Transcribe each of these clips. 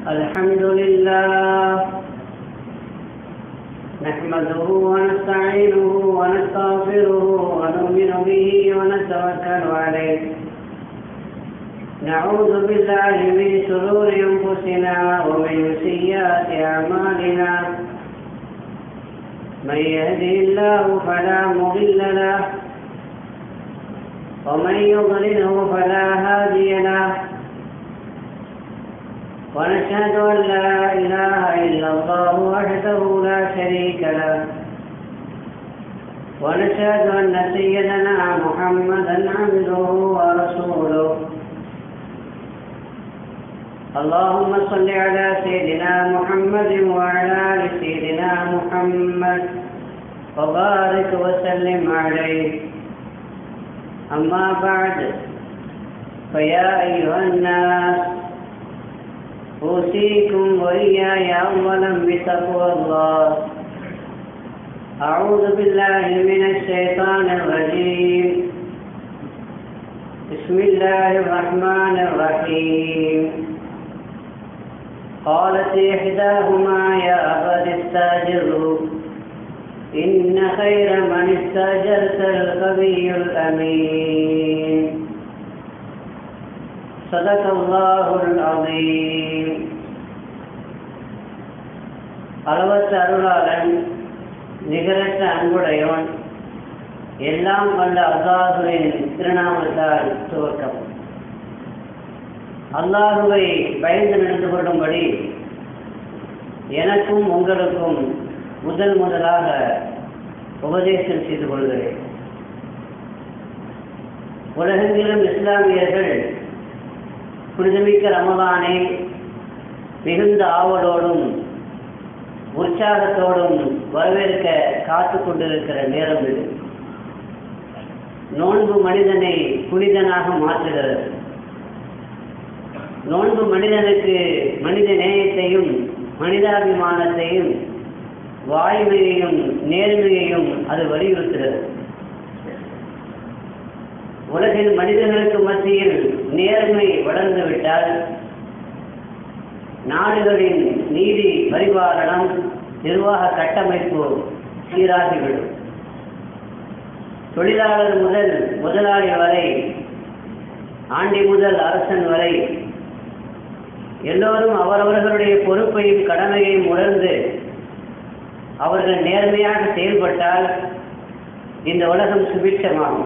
الحمد لله نحمده ونستعينه ونستغفره ونؤمن به ونتوكل عليه نعوذ بالله من شرور انفسنا ومن سيئات اعمالنا من يهده الله فلا مضل له ومن يضلله فلا هادي له ونشهد أن لا إله إلا الله وحده لا شريك له ونشهد أن سيدنا محمدا عبده ورسوله اللهم صل على سيدنا محمد وعلى آل سيدنا محمد وبارك وسلم عليه أما بعد فيا أيها الناس أوصيكم وإياي أولا بتقوى الله أعوذ بالله من الشيطان الرجيم بسم الله الرحمن الرحيم قالت إحداهما يا أبت استاجره إن خير من استاجرت القوي الأمين صدق الله العظيم அளவற்ற அருளாளன் நிகரற்ற அன்புடையவன் எல்லாம் வல்ல அல்லாஹுவின் திருநாமத்தால் துவக்கம் அல்லாஹுவை பயந்து நடந்து கொள்ளும்படி எனக்கும் உங்களுக்கும் முதல் முதலாக உபதேசம் செய்து கொள்கிறேன் உலகெங்கிலும் இஸ்லாமியர்கள் புனிதமிக்க ரமலானை மிகுந்த ஆவலோடும் உற்சாகத்தோடும் வரவேற்க காத்து கொண்டிருக்கிற நேரம் இது நோன்பு மனிதனை புனிதனாக மாற்றுகிறது நோன்பு மனிதனுக்கு மனித நேயத்தையும் மனிதாபிமானத்தையும் வாய்மையையும் நேர்மையையும் அது வலியுறுத்துகிறது உலகில் மனிதர்களுக்கு மத்தியில் நேர்மை வளர்ந்துவிட்டால் நாடுகளின் நீதி பரிபாலனம் நிர்வாக கட்டமைப்பு சீராகிவிடும் தொழிலாளர் முதல் முதலாளி வரை ஆண்டி முதல் அரசன் வரை எல்லோரும் அவரவர்களுடைய பொறுப்பையும் கடமையையும் உணர்ந்து அவர்கள் நேர்மையாக செயல்பட்டால் இந்த உலகம் சுபிட்சமாகும்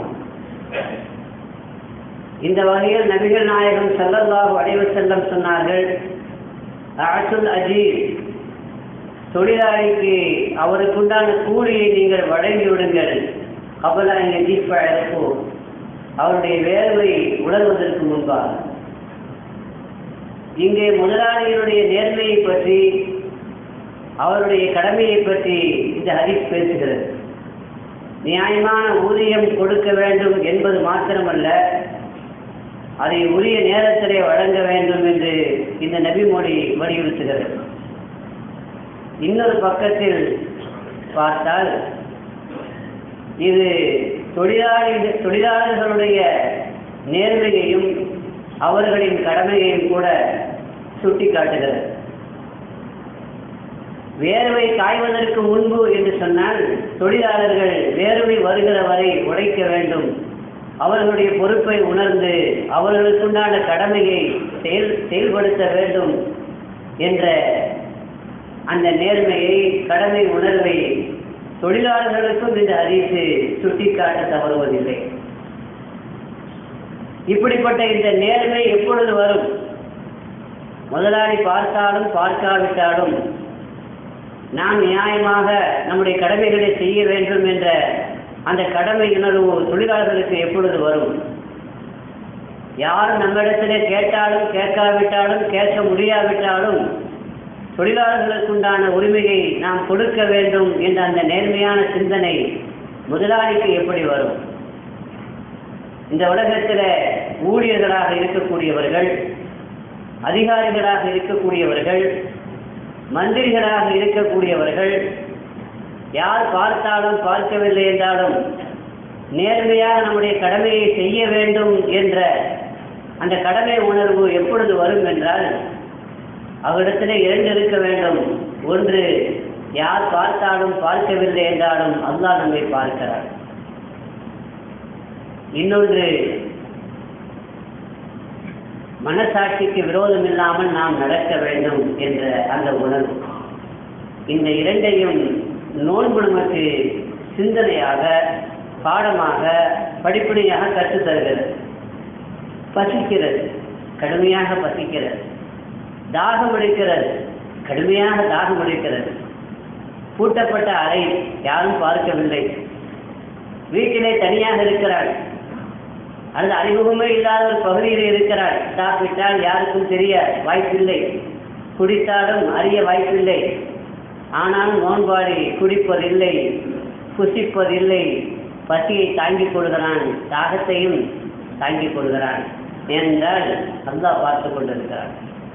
இந்த வகையில் நபிகள் நாயகம் செல்லல்லாஹு அடைவு செல்லம் சொன்னார்கள் அசுல் அஜீர் தொழிலாளிக்கு அவருக்குண்டான கூலியை நீங்கள் வழங்கி விடுங்கள் கபல இழப்போ அவருடைய வேர்வை உணர்வதற்கு முன்பாக இங்கே முதலாளியினுடைய நேர்மையை பற்றி அவருடைய கடமையை பற்றி இந்த ஹரிஸ் பேசுகிறது நியாயமான ஊதியம் கொடுக்க வேண்டும் என்பது மாத்திரமல்ல அதை உரிய நேரத்திலே வழங்க வேண்டும் என்று இந்த நபிமொழி வலியுறுத்துகிறது இன்னொரு பக்கத்தில் பார்த்தால் இது தொழிலாளி தொழிலாளர்களுடைய நேர்மையையும் அவர்களின் கடமையையும் கூட சுட்டிக்காட்டுகிறது வேர்வை காய்வதற்கு முன்பு என்று சொன்னால் தொழிலாளர்கள் வேர்வை வருகிற வரை உழைக்க வேண்டும் அவர்களுடைய பொறுப்பை உணர்ந்து அவர்களுக்குண்டான கடமையை செயல் செயல்படுத்த வேண்டும் என்ற அந்த நேர்மையை கடமை உணர்வை தொழிலாளர்களுக்கும் இந்த அறிவித்து சுட்டிக்காட்ட தவறுவதில்லை இப்படிப்பட்ட இந்த நேர்மை எப்பொழுது வரும் முதலாளி பார்த்தாலும் பார்க்காவிட்டாலும் நாம் நியாயமாக நம்முடைய கடமைகளை செய்ய வேண்டும் என்ற அந்த கடமை உணர்வு தொழிலாளர்களுக்கு எப்பொழுது வரும் யார் நம்மிடத்திலே கேட்டாலும் கேட்காவிட்டாலும் கேட்க முடியாவிட்டாலும் தொழிலாளர்களுக்குண்டான உரிமையை நாம் கொடுக்க வேண்டும் என்ற அந்த நேர்மையான சிந்தனை முதலாளிக்கு எப்படி வரும் இந்த உலகத்தில் ஊழியர்களாக இருக்கக்கூடியவர்கள் அதிகாரிகளாக இருக்கக்கூடியவர்கள் மந்திரிகளாக இருக்கக்கூடியவர்கள் யார் பார்த்தாலும் பார்க்கவில்லை என்றாலும் நேர்மையாக நம்முடைய கடமையை செய்ய வேண்டும் என்ற அந்த கடமை உணர்வு எப்பொழுது வரும் என்றால் அவரிடத்திலே இரண்டு இருக்க வேண்டும் ஒன்று யார் பார்த்தாலும் பார்க்கவில்லை என்றாலும் அல்லாஹ் நம்மை பார்க்கிறார் இன்னொன்று மனசாட்சிக்கு விரோதம் இல்லாமல் நாம் நடக்க வேண்டும் என்ற அந்த உணர்வு இந்த இரண்டையும் நோன்பு நமக்கு சிந்தனையாக பாடமாக படிப்படியாக கற்றுத் தருகிறது பசிக்கிறது கடுமையாக பசிக்கிறது தாகம் எடுக்கிறது கடுமையாக தாகம் எடுக்கிறது பூட்டப்பட்ட அறை யாரும் பார்க்கவில்லை வீட்டிலே தனியாக இருக்கிறாள் அல்லது அறிமுகமே இல்லாத ஒரு பகுதியில் இருக்கிறாள் சாப்பிட்டால் யாருக்கும் தெரிய வாய்ப்பில்லை குடித்தாலும் அறிய வாய்ப்பில்லை ஆனாலும் நோன்பாடி குடிப்பதில்லை புசிப்பதில்லை பசியை தாங்கிக் கொள்கிறான் தாகத்தையும் தாங்கிக் கொள்கிறான் ஏனென்றால் அல்லாஹ் பார்த்து கொண்டிருக்கிறான்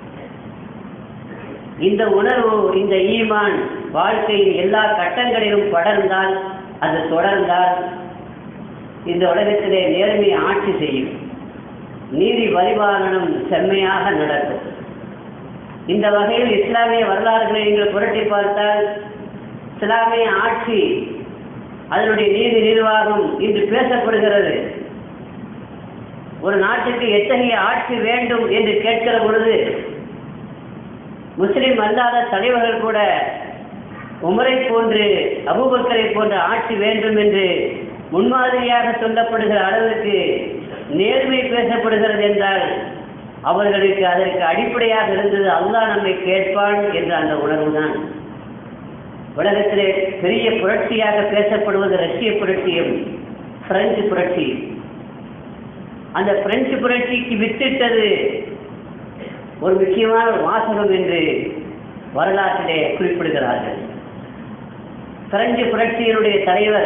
இந்த உணர்வு இந்த ஈமான் வாழ்க்கையின் எல்லா கட்டங்களிலும் படர்ந்தால் அது தொடர்ந்தால் இந்த உலகத்திலே நேர்மை ஆட்சி செய்யும் நீதி பரிபாலனம் செம்மையாக நடக்கும் இந்த வகையில் இஸ்லாமிய வரலாறுகளை நீங்கள் புரட்டி பார்த்தால் இஸ்லாமிய ஆட்சி அதனுடைய நீதி நிர்வாகம் இன்று பேசப்படுகிறது ஒரு நாட்டுக்கு எத்தகைய ஆட்சி வேண்டும் என்று கேட்கிற பொழுது முஸ்லிம் அல்லாத தலைவர்கள் கூட உமரை போன்று அபூபக்கரை போன்ற ஆட்சி வேண்டும் என்று முன்மாதிரியாக சொல்லப்படுகிற அளவிற்கு நேர்மை பேசப்படுகிறது என்றால் அவர்களுக்கு அதற்கு அடிப்படையாக இருந்தது அல்லாஹ் நம்மை கேட்பான் என்ற அந்த உணர்வு தான் உலகத்திலே பெரிய புரட்சியாக பேசப்படுவது ரஷ்ய புரட்சியும் பிரெஞ்சு புரட்சி அந்த பிரெஞ்சு புரட்சிக்கு வித்திட்டது ஒரு முக்கியமான ஒரு வாசகம் என்று வரலாற்றிலே குறிப்பிடுகிறார்கள் பிரெஞ்சு புரட்சியினுடைய தலைவர்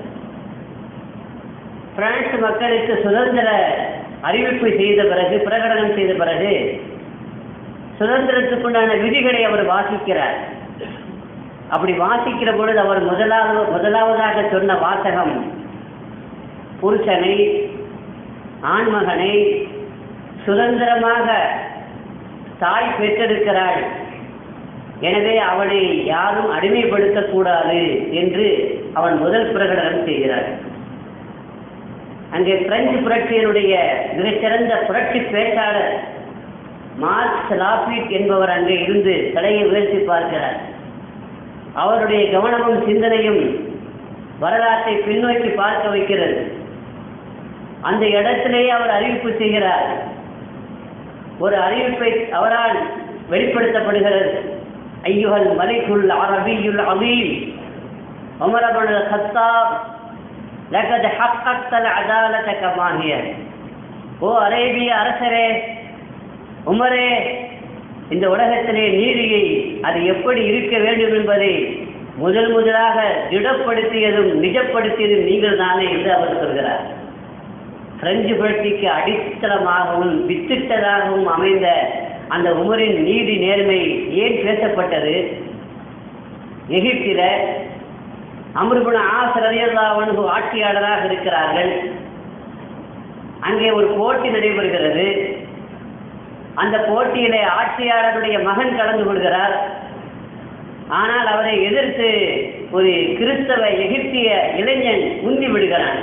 பிரான்ஸ் மக்களுக்கு சுதந்திர அறிவிப்பு செய்த பிறகு பிரகடனம் செய்த பிறகு சுதந்திரத்துக்குண்டான விதிகளை அவர் வாசிக்கிறார் அப்படி வாசிக்கிற பொழுது அவர் முதலாவது முதலாவதாக சொன்ன வாசகம் புருஷனை ஆண்மகனை சுதந்திரமாக தாய் பெற்றெடுக்கிறாள் எனவே அவனை யாரும் அடிமைப்படுத்தக்கூடாது என்று அவன் முதல் பிரகடனம் செய்கிறார் அங்கே பிரெஞ்சு புரட்சியினுடைய மிகச்சிறந்த புரட்சி பேச்சாளர் மார்க்ஸ் லாபிட் என்பவர் அங்கே இருந்து தலையை உயர்த்தி பார்க்கிறார் அவருடைய கவனமும் சிந்தனையும் வரலாற்றை பின்னோக்கி பார்க்க வைக்கிறது அந்த இடத்திலேயே அவர் அறிவிப்பு செய்கிறார் ஒரு அறிவிப்பை அவரால் வெளிப்படுத்தப்படுகிறது ஐயுகல் மலிகுல் அரபியுல் அமீல் உமரபுல் கத்தாப் லகத் ஹக்கத்தல் அதாலத கமாகிய ஓ அரேபிய அரசரே உமரே இந்த உலகத்திலே நீதியை அது எப்படி இருக்க வேண்டும் என்பதை முதல் முதலாக திடப்படுத்தியதும் நிஜப்படுத்தியதும் நீங்கள் தானே என்று அவர் சொல்கிறார் பிரெஞ்சு புரட்சிக்கு அடித்தளமாகவும் வித்திட்டதாகவும் அமைந்த அந்த உமரின் நீதி நேர்மை ஏன் பேசப்பட்டது எகிப்தில அமருகுண ஆசிரியர்லாவனு ஆட்சியாளராக இருக்கிறார்கள் அங்கே ஒரு போட்டி நடைபெறுகிறது அந்த போட்டியிலே ஆட்சியாளருடைய மகன் கலந்து கொள்கிறார் ஆனால் அவரை எதிர்த்து ஒரு கிறிஸ்தவ எகிப்திய இளைஞன் உந்தி விடுகிறான்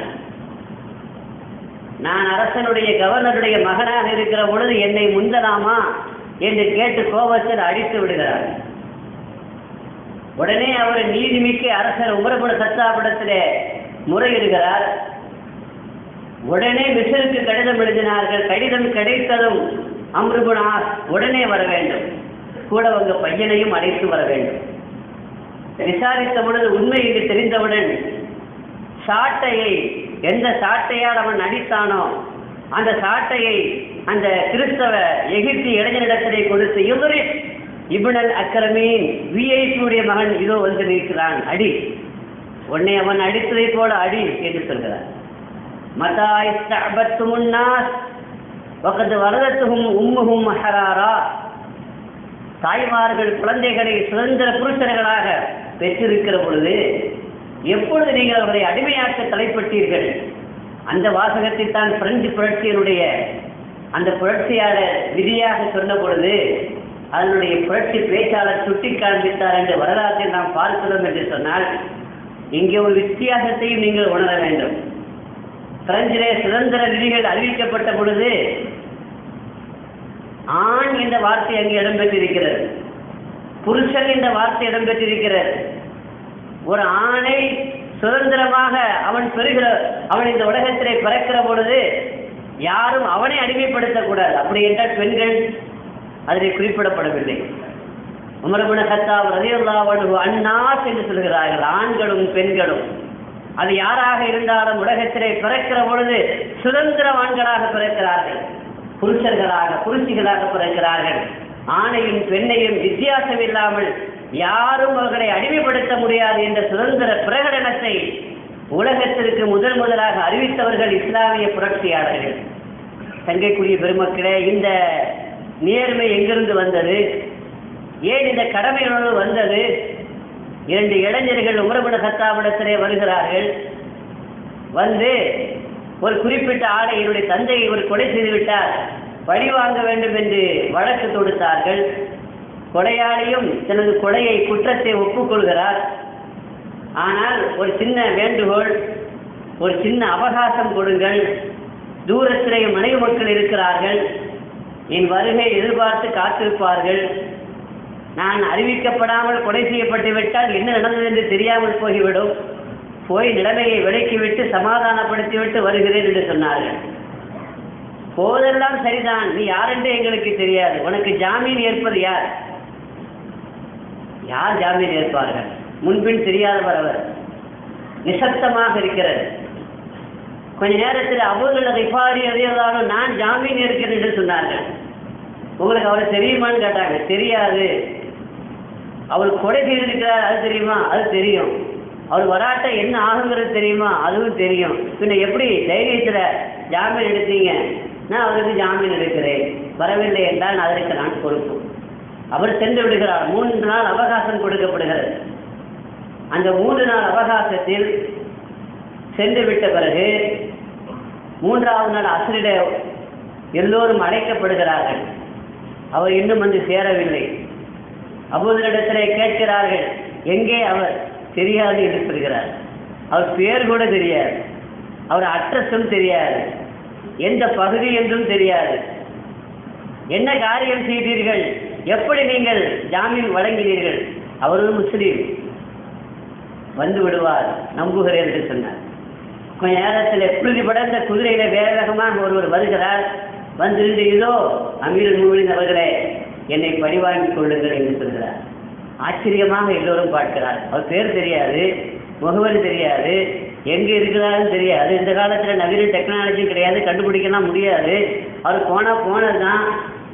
நான் அரசனுடைய கவர்னருடைய மகனாக இருக்கிற பொழுது என்னை முந்தலாமா என்று கேட்டு கோபத்தில் அடித்து விடுகிறார் உடனே அவர் நீதிமிக்க அரசர் உமரகுல சத்தாபிடத்திலே முறையிடுகிறார் உடனே மிசருக்கு கடிதம் எழுதினார்கள் கடிதம் கிடைத்ததும் அம்ருகுணாஸ் உடனே வர வேண்டும் கூட உங்க பையனையும் அழைத்து வர வேண்டும் விசாரித்த பொழுது உண்மை என்று தெரிந்தவுடன் சாட்டையை எந்த சாட்டையால் அவன் நடித்தானோ அந்த சாட்டையை அந்த கிறிஸ்தவ எகிப்தி இளைஞனிடத்திலே கொடுத்து இவரே இபுனல் அக்கரமீன் விஐபியுடைய மகன் இதோ வந்து நிற்கிறான் அடி உன்னை அவன் அடித்ததை போல அடி என்று சொல்கிறார் மதாய் ஸ்தபத்து முன்னாஸ் வகது வரதத்துகும் உம்முகும் மஹராரா தாய்மார்கள் குழந்தைகளை சுதந்திர புருஷர்களாக பெற்றிருக்கிற பொழுது எப்பொழுது நீங்கள் அவரை அடிமையாக்க தலைப்பட்டீர்கள் அந்த வாசகத்தை தான் பிரெஞ்சு புரட்சியினுடைய அந்த புரட்சியாளர் விதியாக சொன்ன பொழுது அதனுடைய புரட்சி பேச்சாளர் சுட்டி காண்பித்தார் என்ற வரலாற்றை நாம் பார்க்கிறோம் என்று சொன்னால் இங்கே ஒரு வித்தியாசத்தையும் நீங்கள் உணர வேண்டும் பிரெஞ்சிலே சுதந்திர விதிகள் அறிவிக்கப்பட்ட பொழுது ஆண் என்ற வார்த்தை அங்கே இடம்பெற்றிருக்கிறது புருஷன் என்ற வார்த்தை இடம்பெற்றிருக்கிறது ஒரு ஆணை சுதந்திரமாக அவன் பெறுகிற அவன் இந்த உலகத்திலே பிறக்கிற பொழுது யாரும் அவனை அடிமைப்படுத்தக்கூடாது அப்படி என்றால் பெண்கள் அதில் குறிப்பிடப்படவில்லை உமரபுன கத்தாப் ரதியுல்லாவனு அண்ணாஸ் என்று சொல்கிறார்கள் ஆண்களும் பெண்களும் அது யாராக இருந்தாலும் உலகத்திலே பிறக்கிற பொழுது சுதந்திரவான்களாக பிறக்கிறார்கள் புருஷர்களாக புருஷிகளாக பிறக்கிறார்கள் ஆணையும் பெண்ணையும் வித்தியாசம் இல்லாமல் யாரும் அவர்களை அடிமைப்படுத்த முடியாது என்ற சுதந்திர பிரகடனத்தை உலகத்திற்கு முதல் முதலாக அறிவித்தவர்கள் இஸ்லாமிய புரட்சியாளர்கள் தங்கைக்குரிய பெருமக்களே இந்த நேர்மை எங்கிருந்து வந்தது ஏன் இந்த கடமை உணர்வு வந்தது இரண்டு இளைஞர்கள் உமரபுட கத்தாவிடத்திலே வருகிறார்கள் வந்து ஒரு குறிப்பிட்ட ஆடை என்னுடைய தந்தையை ஒரு கொலை செய்து விட்டார் பழி வாங்க வேண்டும் என்று வழக்கு தொடுத்தார்கள் கொலையாளியும் தனது கொலையை குற்றத்தை ஒப்புக்கொள்கிறார் ஆனால் ஒரு சின்ன வேண்டுகோள் ஒரு சின்ன அவகாசம் கொடுங்கள் தூரத்திலே மனைவி மக்கள் இருக்கிறார்கள் என் வருகை எதிர்பார்த்து காத்திருப்பார்கள் நான் அறிவிக்கப்படாமல் கொலை செய்யப்பட்டு விட்டால் என்ன நடந்தது என்று தெரியாமல் போய்விடும் போய் நிலைமையை விலக்கிவிட்டு சமாதானப்படுத்திவிட்டு வருகிறேன் என்று சொன்னார்கள் போதெல்லாம் சரிதான் நீ யாரென்று எங்களுக்கு தெரியாது உனக்கு ஜாமீன் ஏற்பது யார் யார் ஜாமீன் ஏற்பார்கள் முன்பின் தெரியாதவர் அவர் நிசப்தமாக இருக்கிறது கொஞ்ச நேரத்தில் அபூதல் ரிஃபாரி அறியதாலும் நான் ஜாமீன் இருக்கிறேன் என்று சொன்னார்கள் உங்களுக்கு அவரை தெரியுமான்னு கேட்டாங்க தெரியாது அவர் கொலை செய்திருக்கிறார் அது தெரியுமா அது தெரியும் அவர் வராட்ட என்ன ஆகுங்கிறது தெரியுமா அதுவும் தெரியும் பின்ன எப்படி தைரியத்தில் ஜாமீன் எடுத்தீங்க நான் அவருக்கு ஜாமீன் எடுக்கிறேன் வரவில்லை என்றால் நான் அதற்கு நான் பொறுப்பு அவர் சென்று விடுகிறார் மூன்று நாள் அவகாசம் கொடுக்கப்படுகிறது அந்த மூன்று நாள் அவகாசத்தில் சென்று விட்ட பிறகு மூன்றாவது நாள் அசரிட எல்லோரும் அழைக்கப்படுகிறார்கள் அவர் இன்னும் வந்து சேரவில்லை அபூதரிடத்திலே கேட்கிறார்கள் எங்கே அவர் தெரியாது என்று சொல்கிறார் அவர் பேர் கூட தெரியாது அவர் அட்ரஸும் தெரியாது எந்த பகுதி என்றும் தெரியாது என்ன காரியம் செய்தீர்கள் எப்படி நீங்கள் ஜாமீன் வழங்கினீர்கள் அவரும் முஸ்லீம் வந்து விடுவார் நம்புகிறேன் என்று சொன்னார் கொஞ்ச நேரத்தில் புழுதி படர்ந்த குதிரையில வேக வேகமாக ஒருவர் வருகிறார் வந்திருந்து இதோ அமீர் மூவின் அவர்களே என்னை பழிவாங்கிக் கொள்ளுங்கள் என்று சொல்கிறார் ஆச்சரியமாக எல்லோரும் பார்க்கிறார் அவர் பேர் தெரியாது முகவரி தெரியாது எங்க இருக்கிறாருன்னு தெரியாது இந்த காலத்துல நவீன டெக்னாலஜி கிடையாது கண்டுபிடிக்கலாம் முடியாது அவர் போனா போனதுதான்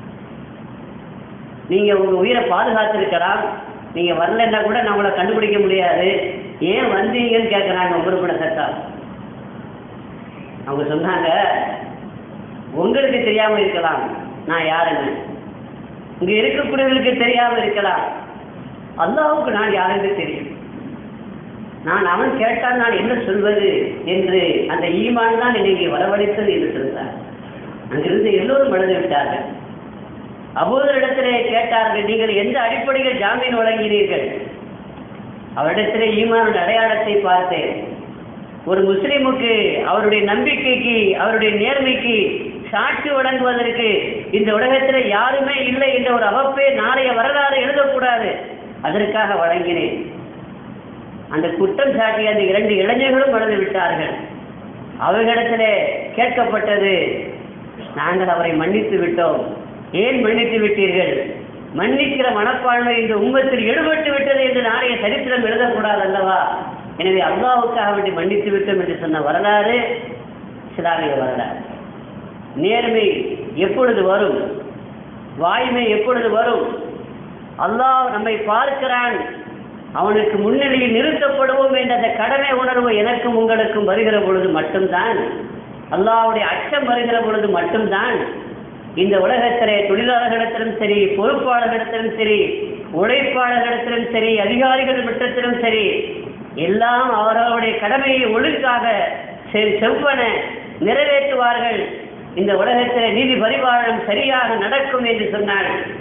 நீங்க உங்க உயிரை பாதுகாத்திருக்கலாம் நீங்க வரலன்னா கூட நான் உங்களை கண்டுபிடிக்க முடியாது ஏன் வந்தீங்கன்னு கேட்கறாங்க உங்களுக்கூட சத்தா அவங்க சொன்னாங்க உங்களுக்கு தெரியாம இருக்கலாம் நான் யாருன்னு இங்க இருக்கக்கூடியவர்களுக்கு தெரியாம இருக்கலாம் அல்லாவுக்கு நான் யாருக்கு தெரியும் நான் அவன் கேட்டால் நான் என்ன சொல்வது என்று அந்த ஈமான் தான் என்னை இங்கே வரவழைத்தது என்று சொல்கிறார் அங்கிருந்து எல்லோரும் மனது விட்டார்கள் அபூதரிடத்திலே கேட்டார்கள் நீங்கள் எந்த அடிப்படையில் ஜாமீன் வழங்கினீர்கள் அவரிடத்திலே ஈமானுடைய அடையாளத்தை பார்த்தேன் ஒரு முஸ்லிமுக்கு அவருடைய நம்பிக்கைக்கு அவருடைய நேர்மைக்கு சாட்சி வழங்குவதற்கு இந்த உலகத்தில் யாருமே இல்லை என்ற ஒரு அவப்பே நாளைய வரலாறு எழுதக்கூடாது அதற்காக வழங்கினேன் அந்த குற்றம் சாட்டிய அந்த இரண்டு இளைஞர்களும் மறந்து விட்டார்கள் அவர்களிடத்திலே கேட்கப்பட்டது நாங்கள் அவரை மன்னித்து விட்டோம் ஏன் மன்னித்து விட்டீர்கள் மன்னிக்கிற மனப்பான்மை இந்த உம்மத்தில் ஈடுபட்டு விட்டது என்று நாளைய சரித்திரம் எழுதக்கூடாது அல்லவா எனவே அல்லாவுக்காக வேண்டி மன்னித்து விட்டோம் என்று சொன்ன வரலாறு இஸ்லாமிய வரலாறு நேர்மை எப்பொழுது வரும் வாய்மை எப்பொழுது வரும் அல்லாஹ் நம்மை பார்க்கிறான் அவனுக்கு முன்னிலையில் நிறுத்தப்படுவோம் என்ற அந்த கடமை உணர்வு எனக்கும் உங்களுக்கும் வருகிற பொழுது மட்டும்தான் அல்லாஹ்வுடைய அச்சம் வருகிற பொழுது மட்டும்தான் இந்த உலகத்திலே தொழிலாளர்களிடத்திலும் சரி பொறுப்பாளர்களிடத்திலும் சரி உழைப்பாளர்களிடத்திலும் சரி அதிகாரிகள் மட்டத்திலும் சரி எல்லாம் அவர்களுடைய கடமையை ஒழுங்காக செ- செவ்வன நிறைவேற்றுவார்கள் இந்த உலகத்தில் நீதி பரிபாலனம் சரியாக நடக்கும் என்று சொன்னார்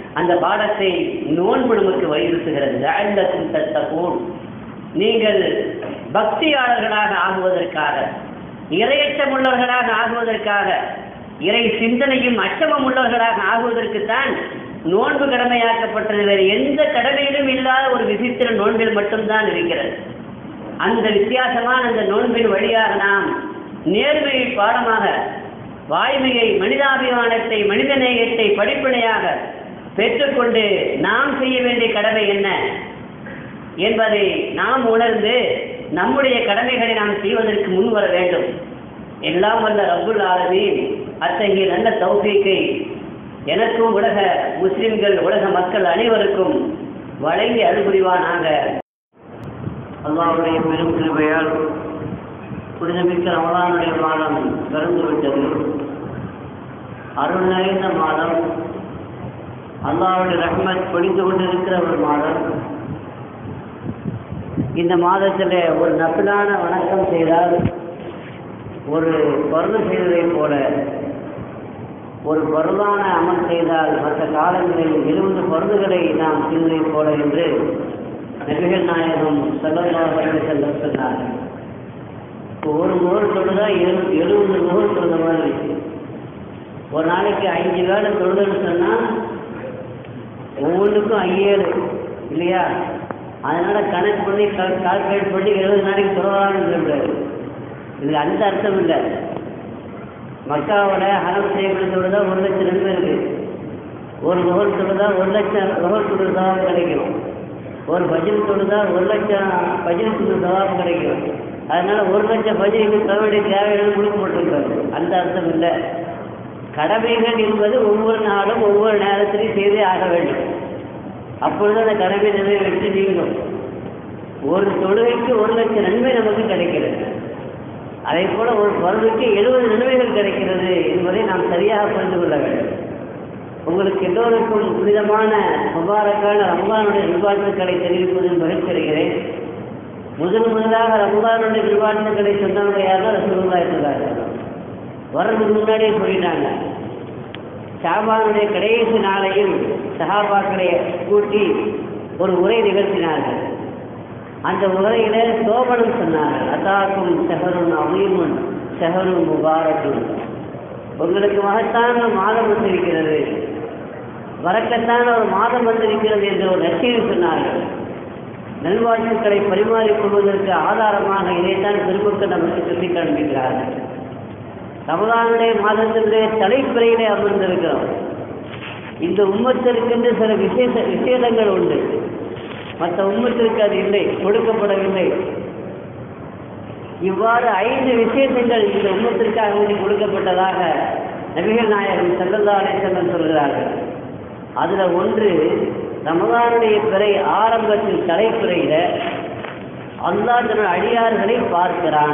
அந்த பாடத்தை நோன்பு நமக்கு வலியுறுத்துகிறது லஅல்லக்கும் தத்தகூன் நீங்கள் பக்தியாளர்களாக ஆகுவதற்காக இரையச்சம் உள்ளவர்களாக ஆகுவதற்காக இறை சிந்தனையும் அச்சமும் உள்ளவர்களாக ஆகுவதற்குத்தான் நோன்பு கடமையாக்கப்பட்டது வேறு எந்த கடமையிலும் இல்லாத ஒரு விசித்திர நோன்பில் மட்டும்தான் இருக்கிறது அந்த வித்தியாசமான அந்த நோன்பின் வழியாக நாம் நேர்மையை பாடமாக வாய்மையை மனிதாபிமானத்தை மனிதநேயத்தை படிப்பினையாக பெற்றுக்கொண்டு நாம் செய்ய வேண்டிய கடமை என்ன என்பதை நாம் உணர்ந்து நம்முடைய கடமைகளை நாம் செய்வதற்கு முன் வர வேண்டும் எல்லாம் வல்ல ரப்புல் ஆலமீன் அத்தகைய நல்ல தௌஃபீக்கை எனக்கும் உலக முஸ்லிம்கள் உலக மக்கள் அனைவருக்கும் வழங்கி அருள்புரிவானாக அல்லாவுடைய பெரும் கிருபையால் புனிதமிக்க ரமலானுடைய மாதம் பிறந்து விட்டது அருள் நிறைந்த மாதம் அல்லாவுடைய ரஹ்மத் பொழிந்து கொண்டிருக்கிற ஒரு மாதம் இந்த மாதத்தில் ஒரு நப்பிலான வணக்கம் செய்தால் ஒரு பருது செய்ததைப் போல ஒரு பருதான அமல் செய்தால் மற்ற காலங்களில் எழுபது பருதுகளை நாம் செய்ததைப் போல என்று நபிகள் நாயகம் செல்லல்லாஹர்கள் செல்ல சொன்னார் இப்போ ஒரு முகர் தொழுதா எழு எழுபது முகர் தொழுத மாதிரி ஒரு நாளைக்கு அஞ்சு வேலை தொழுதுன்னு சொன்னால் ஒவ்வொன்றுக்கும் ஐயேழு இல்லையா அதனால கணக்கு பண்ணி கால்குலேட் பண்ணி எழுபது நாளைக்கு சொல்லலாம்னு சொல்லக்கூடாது இதுக்கு அந்த அர்த்தம் இல்லை மக்காவோட ஹரம் செய்யப்படுத்தோடு தான் ஒரு லட்சம் ரெண்டு இருக்கு ஒரு முகல் தொழுதா ஒரு லட்சம் முகல் தொழுது சவாப் கிடைக்கும் ஒரு பஜன் தொழுதா ஒரு லட்சம் பஜன் தொழுது சவாப் கிடைக்கும் அதனால ஒரு லட்சம் பஜனுக்கு தவறுடைய தேவைகள் கொடுக்கப்பட்டிருக்கிறது அந்த அர்த்தம் இல்லை கடமைகள் என்பது ஒவ்வொரு நாளும் ஒவ்வொரு நேரத்திலையும் செய்தே ஆக வேண்டும் அப்பொழுது அந்த கடமை நிறைவேற்றி நீங்கும் ஒரு தொழுகைக்கு ஒரு லட்சம் நன்மை நமக்கு கிடைக்கிறது அதே போல ஒரு பருவுக்கு எழுபது நன்மைகள் கிடைக்கிறது என்பதை நாம் சரியாக புரிந்து கொள்ள வேண்டும் உங்களுக்கு எல்லோருக்கும் புனிதமான முபாரக்கான ரம்பானுடைய நிர்வாகங்களை தெரிவிப்பதில் மகிழ்ச்சி அடைகிறேன் முதல் முதலாக ரம்பானுடைய நிர்வாகங்களை சொன்னவங்க யாரும் ரசூலுல்லா இருக்கிறார்கள் வர்றதுக்கு முன்னாடியே சொல்லிட்டாங்க ஷாபானுடைய கடைசி நாளையில் சஹாபாக்களை கூட்டி ஒரு உரை நிகழ்த்தினார்கள் அந்த உரையில சோபனம் சொன்னார்கள் அத்தாக்கும் செஹருன் அவீமுன் செஹருன் முபாரக்கும் உங்களுக்கு மகத்தான மாதம் வந்திருக்கிறது வரக்கத்தான ஒரு மாதம் வந்திருக்கிறது என்று ஒரு நச்சீரி சொன்னார்கள் நல்வாழ்த்துக்களை பரிமாறிக் கொள்வதற்கு ஆதாரமாக இதைத்தான் திருப்பக்க நமக்கு சொல்லிக் காண்பிக்கிறார்கள் ரமதானுடைய மாதத்தினுடைய தலைப்பிறையிலே அமர்ந்திருக்கிறோம் இந்த உம்மத்திற்கென்று சில விசேஷ விசேஷங்கள் உண்டு மற்ற உம்மத்திற்கு அது இல்லை கொடுக்கப்படவில்லை இவ்வாறு ஐந்து விசேஷங்கள் இந்த உம்மத்திற்காக வேண்டி கொடுக்கப்பட்டதாக நபிகள் நாயகம் செல்லல்லா அலிசல்லம் சொல்கிறார்கள் அதுல ஒன்று ரமதானுடைய பிறை ஆரம்பத்தில் தலைப்பிறையில அல்லாஹ் தன்னுடைய அடியார்களை பார்க்கிறான்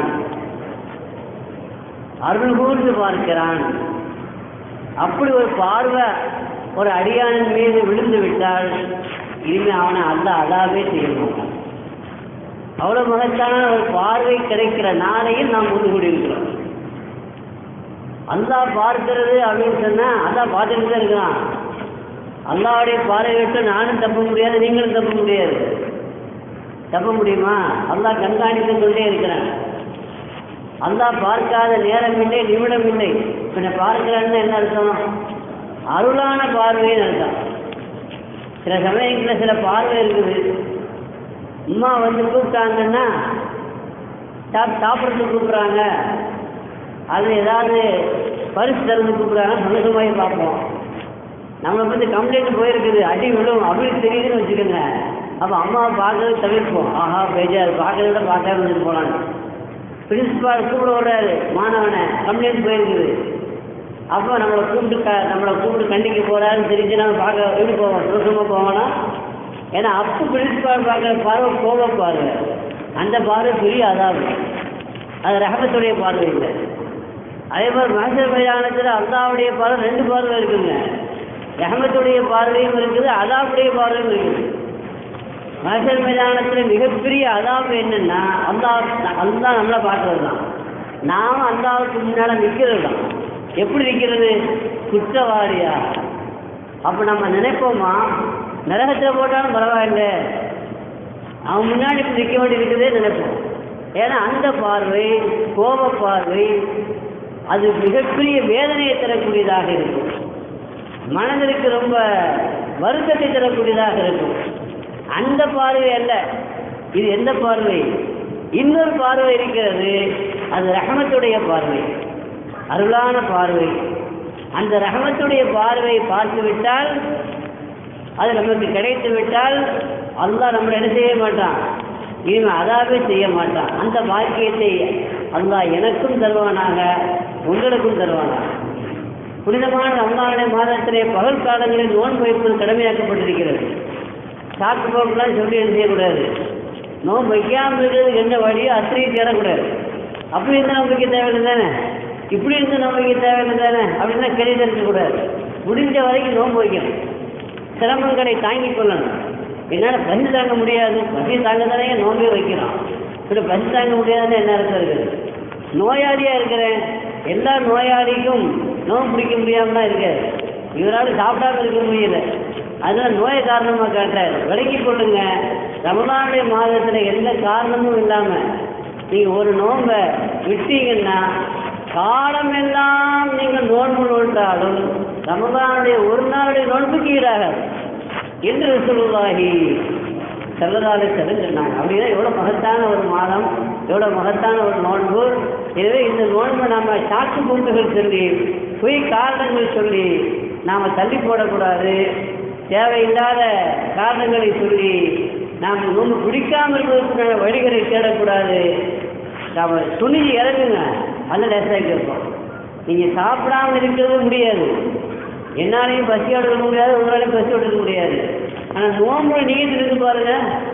அருள் கூர்ந்து பார்க்கிறான் அப்படி ஒரு பார்வை ஒரு அடியானின் மீது விழுந்து விட்டால் இனிமே அவனை அல்ல அதாவே செய்ய மாட்டான் அவ்வளவு மகத்தான ஒரு பார்வை கிடைக்கிற நாளையும் நாம் ஒன்று கூடியிருக்கிறோம் அல்லாஹ் பார்க்கிறது அப்படின்னு சொன்னா அல்லாஹ் பார்த்துட்டு தான் இருக்கான் அல்லாவுடைய பார்வை விட்டு நானும் தப்ப முடியாது நீங்களும் தப்ப முடியாது தப்ப முடியுமா அல்லாஹ் கண்காணித்து கொண்டே இருக்கிறான் அல்லாஹ் பார்க்காத நேரம் இல்லை நிமிடம் இல்லை பின்ன பார்க்கிறான்னு என்ன அர்த்தம் அருளான பார்வைன்னு அர்த்தம் சில சமயங்களில் சில பார்வை இருக்குது அம்மா வந்து கூப்பிட்டாங்கன்னா சாப் சாப்பிட்றதுக்கு கூப்பிட்றாங்க அது ஏதாவது பரிசு தருந்து கூப்பிட்றாங்க சந்தோஷமாகி பார்ப்போம் நம்மளை பற்றி கம்ப்ளைண்ட் போயிருக்குது அடி விழும் அப்படின்னு தெரியுதுன்னு வச்சுக்கோங்க அப்போ அம்மாவை பார்க்கறது தவிர்ப்போம் ஆஹா பேஜார் பார்க்கறத விட பார்க்காம இருந்துட்டு போகலான்னு பிரின்சிபால் கூப்பிட விடுறாரு மாணவனை கம்ப்ளைண்ட் போயிருக்குது அப்போ நம்மளை கூப்பிட்டு க நம்மளை கூப்பிட்டு கண்டிக்க போகிறாருன்னு தெரிஞ்சு நம்ம பார்க்க எப்படி போவோம் சந்தோஷமாக போவோம்னா ஏன்னா அப்போ பிரின்சிபால் பார்க்குற பார்வை கோப பார்வை அந்த பார்வை பெரிய அதாவது அது ரகத்துடைய பார்வை இல்லை அதே மாதிரி மகசர் மைதானத்தில் அல்லாவுடைய பார்வை ரெண்டு பார்வை இருக்குங்க ரஹமத்துடைய பார்வையும் இருக்குது அதாவுடைய பார்வையும் இருக்குது மகசர் மைதானத்தில் மிகப்பெரிய அதாப்பு என்னன்னா அல்லாஹ் அல்லாஹ் நம்மளை பார்க்கறது தான் நாம் அல்லாவுக்கு முன்னால் நிற்கிறது தான் எப்படி நிற்கிறது குற்றவாளியா அப்போ நம்ம நினைப்போமா நரகத்தில் போட்டாலும் பரவாயில்லை அவன் முன்னாடி இப்படி நிற்க வேண்டி இருக்குதே நினைப்போம் ஏன்னா அந்த பார்வை கோப பார்வை அது மிகப்பெரிய வேதனையை தரக்கூடியதாக இருக்கும் மனதிற்கு ரொம்ப வருத்தத்தை தரக்கூடியதாக இருக்கும் அந்த பார்வை அல்ல இது எந்த பார்வை இன்னொரு பார்வை இருக்கிறது அது ரஹமத்துடைய பார்வை அருளான பார்வை அந்த ரஹமத்துடைய பார்வை பார்த்து விட்டால் அது நமக்கு கிடைத்து விட்டால் அல்லாஹ் நம்மளை என்ன செய்ய மாட்டான் இனிமேல் அதாவே செய்ய மாட்டான் அந்த பாக்கியத்தை அல்லாஹ் எனக்கும் தருவானாக உங்களுக்கும் தருவானாக புனிதமான ரமலானுடைய மாதத்திலே பகல் காலங்களில் நோன்பு வைப்பது கடமையாக்கப்பட்டிருக்கிறது சாக்கு போக்கெல்லாம் சொல்லி என்ன செய்யக்கூடாது நோன்பு வைக்காமல் இருக்கிறதுக்கு எந்த வழியோ அத்திரையும் தேடக்கூடாது அப்படி இருந்தால் நம்பிக்கை தேவையில்லை தானே இப்படி இருந்து நம்பிக்கை தேவையில்லை தானே அப்படின்னா கேள்வி இருக்கக்கூடாது முடிஞ்ச வரைக்கும் நோன்பு வைக்கணும் சிரமங்களை தாங்கிக் கொள்ளணும் என்னால் பசி தாங்க முடியாது பசி தாங்க தானே நோன்பே வைக்கிறோம் இப்படி பசி தாங்க முடியாதுன்னு என்ன அர்த்தம் இருக்குது நோயாளியாக இருக்கிறேன் எல்லா நோயாளிக்கும் நோன்பு பிடிக்க முடியாமலாம் இருக்காது இவரால் சாப்பிடாம இருக்க முடியல அதனால் நோயை காரணமாக காட்டுறாரு விலக்கிக் கொள்ளுங்க ரமலானுடைய மாதத்தில் எந்த காரணமும் இல்லாமல் நீங்கள் ஒரு நோன்பை விட்டீங்கன்னா காலமெல்லாம் நீங்கள் நோன்பு நோட்டாலும் ரமலானுடைய ஒரு நாளுடைய நோன்புக்கு ஈடாகாது என்று சொல்லுவாகி செல்லதாலே செல்லுங்கிறாங்க அப்படின்னா எவ்வளோ மகத்தான ஒரு மாதம் எவ்வளோ மகத்தான ஒரு நோன்பு எனவே இந்த நோன்பை நம்ம சாக்கு போக்குகள் சொல்லி பொய் காரணங்கள் சொல்லி நாம் தள்ளி போடக்கூடாது தேவையில்லாத காரணங்களை சொல்லி நாம் நோன்பு பிடிக்காமல் இருப்பதற்கான வழிகளை தேடக்கூடாது நாம் துணிஞ்சு இறங்குங்க நல்ல லேசாக இருப்போம் நீங்கள் சாப்பிடாமல் இருக்கிறது முடியாது என்னாலையும் பசி எடுக்க முடியாது உங்களாலையும் பசி எடுக்க முடியாது ஆனால் நோம்பு நீங்க இருக்கு பாருங்க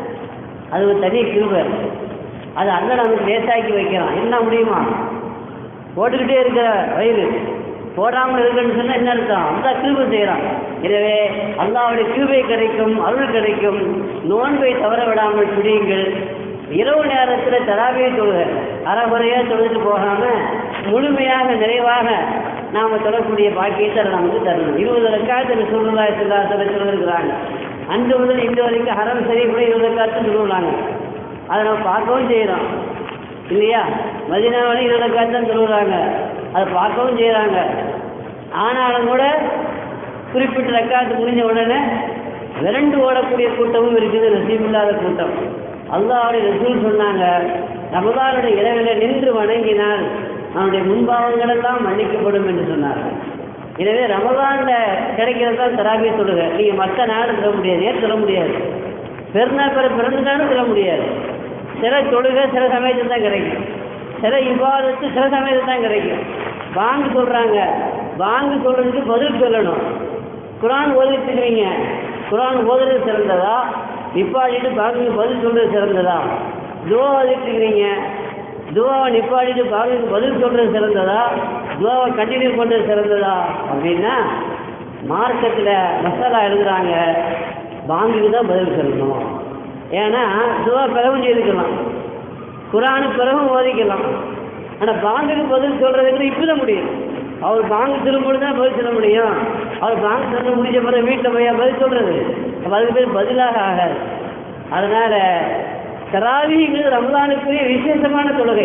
அது ஒரு தனி கிருபை அது அண்ணன் நமக்கு லேசாக்கி வைக்கிறான் என்ன முடியுமா போட்டுக்கிட்டே இருக்கிற வயிறு போடாமல் இருக்குன்னு சொன்னால் என்ன அர்த்தம் அந்த கிருபை செய்கிறான் எனவே அல்லாவுடைய கிருபை கிடைக்கும் அருள் கிடைக்கும் நோன்பை தவற விடாமல் பிடியுங்கள் இரவு நேரத்தில் தராவியை தொழுக அறகுறையாக தொழுது போகாமல் முழுமையாக நிறைவாக நாம் தொடரக்கூடிய பாக்கியத்தை நமக்கு தரணும் இருபது ரக்காயத்தில் சூழ்நிலை சில்லாசல சொல்லிருக்கிறாங்க அன்று முதல் இன்று வரைக்கும் ஹரம் சரி கூட இருபது ரக்காத்து சொல்லுவாங்க அதை நம்ம பார்க்கவும் செய்கிறோம் இல்லையா மதினாவிலையும் இருபது ரக்காத்து தான் சொல்லுறாங்க அதை பார்க்கவும் செய்கிறாங்க ஆனாலும் கூட குறிப்பிட்ட ரக்காத்து முடிஞ்ச உடனே விரண்டு ஓடக்கூடிய கூட்டமும் இருக்குது நசீமில்லாத கூட்டம் அல்லாவுடைய ரசூல் சொன்னாங்க ரமதானுடைய இரவில நின்று வணங்கினால் அவனுடைய முன்பாவங்கள் எல்லாம் மன்னிக்கப்படும் என்று சொன்னார்கள் எனவே ரமதான்ல கிடைக்கிறது தான் தராபி சொல்லுங்க நீங்க மற்ற நாடு சொல்ல முடியாது ஏன் சொல்ல முடியாது பெருநாள் பிற பிறந்த நாடும் சொல்ல முடியாது சில தொழுகை சில சமயத்தில் தான் கிடைக்கும் சில விவாதத்து சில சமயத்தில் தான் கிடைக்கும் வாங்க சொல்றாங்க வாங்க சொல்றதுக்கு பதில் சொல்லணும் குரான் ஓதிட்டுருவீங்க குரான் ஓதுறது சிறந்ததா நிப்பாட்டிட்டு பாங்குக்கு பதில் சொல்றது சிறந்ததா துவா ஓதிட்டுருக்கிறீங்க துவாவை நிப்பாட்டிட்டு பாங்குக்கு பதில் சொல்றது சிறந்ததா துவாவை கண்டினியூ பண்ணுறது சிறந்ததா அப்படின்னா மார்க்கத்தில் மசாலா எழுதுறாங்க பாங்குக்கு தான் பதில் சொல்லணும் ஏன்னா துவா பிறகும் செய்துக்கலாம் குரானு பிறகும் ஓதிக்கலாம் ஆனால் பாங்குக்கு பதில் சொல்கிறதுக்கு இப்போ தான் முடியும் அவர் பாங்கு திரும்பொழுது தான் பதில் சொல்ல முடியும் அவர் பாங்கு சொல்ல முடிஞ்ச பிறகு வீட்டில் போய் பதில் சொல்கிறது அப்போ அதுக்கு பேர் பதிலாக ஆகாது அதனால் தராவிங்கிறது ரம்லானுக்குரிய விசேஷமான தொழுகை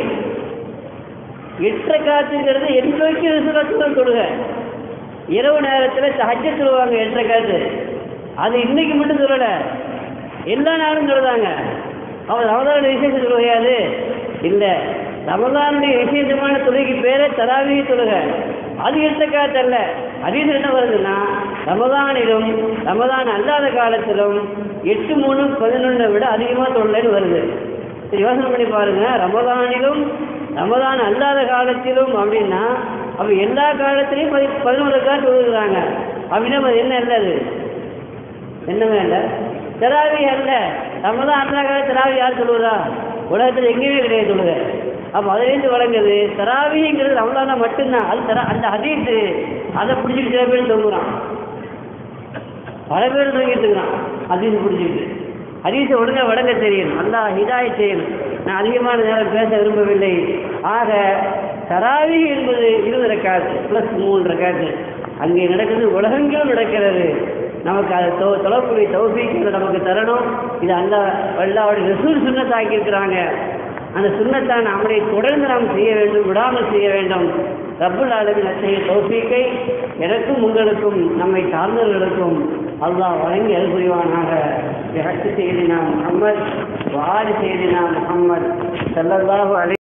எட்ட காத்துங்கிறது எண்பதுக்கு ரிசுலத்துடன் தொழுகை இரவு நேரத்தில் சஹஜ சொல்லுவாங்க எட்டரை காத்து அது இன்னைக்கு மட்டும் சொல்லலை எல்லா நாளும் சொல்லுதாங்க அவர் ரமதானுடைய விசேஷ தொழுகையாது இல்லை ரமதானுடைய விசேஷமான தொழுகைக்கு பேரே தராவிய தொழுகை அது எட்டக்காத்து அல்ல அதீது என்ன வருதுன்னா ரமதானிலும் ரமதான் அல்லாத காலத்திலும் எட்டு மூணு பதினொன்றை விட அதிகமாக தொழிலன்னு வருது சரி, யோசனை பண்ணி பாருங்க ரமதானிலும் ரமதான் அல்லாத காலத்திலும் அப்படின்னா அப்போ எல்லா காலத்திலையும் பதி பதினொன்று காலத்து தொழுகிறாங்க அப்படின்னா அது என்ன இல்லை அது என்னங்க இல்லை தெராவி அல்ல ரமதான் அல்லாத காலத்து தெராவி யார் சொல்லுவதா உலகத்தில் எங்கேயுமே கிடையாது சொல்லுங்க அப்போ அதுலேருந்து வழங்குது தராவிங்கிறது ரமலானா மட்டும்தான் அது தரா அந்த ஹதீஸு அதை பிடிச்சிட்டு சில பேர் தொங்குறான் பல பேர் தூங்கிட்டு இருக்கிறான் ஹதீஸ் பிடிச்சிட்டு ஹதீஸை ஒழுங்கா வழங்க தெரியணும் நல்லா ஹிதாய் செய்யணும் நான் அதிகமான நேரம் பேச விரும்பவில்லை ஆக தராவி என்பது இருபது ரக்காத்து ப்ளஸ் மூணு ரக்காத்து அங்கே நடக்கிறது உலகெங்கிலும் நடக்கிறது நமக்கு அதை தொ தொழக்கூடிய தௌஃபீக்களை நமக்கு தரணும் இது அல்லா அல்லாவுடைய ரசூல் சுண்ணத்தாக்கி இருக்கிறாங்க அந்த சுண்ணத்தான் நம்மளை தொடர்ந்து நாம் செய்ய வேண்டும் விடாமல் செய்ய வேண்டும் ரப்புல் ஆலமின் அத்தகைய தௌஃபீக்கை எனக்கும் உங்களுக்கும் நம்மை சார்ந்தவர்களுக்கும் அல்லாஹ் வழங்கி அருள்புரிவானாக விஹக்கு செய்தினா முகம்மது வாரி செய்தினா முகம்மது சல்லல்லாஹு அலை